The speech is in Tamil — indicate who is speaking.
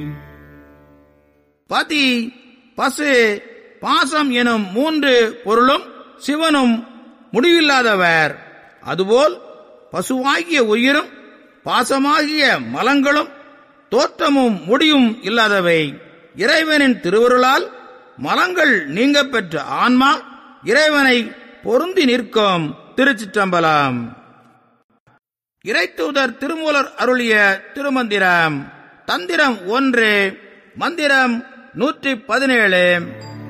Speaker 1: பதி பசு பாசம் எனும் மூன்று பொருளும் சிவனும் முடிவில்லாதவர் அதுபோல் பசுவாகிய உயிரும் பாசமாகிய மலங்களும் தோற்றமும் முடியும் இல்லாதவை இறைவனின் திருவருளால் மலங்கள் நீங்க பெற்ற ஆன்மா இறைவனை பொருந்தி நிற்கும் திருச்சிற்றம்பலம் இறைத்தூதர் திருமூலர் அருளிய திருமந்திரம் தந்திரம் ஒன்று மந்திரம் நூற்றி பதினேழு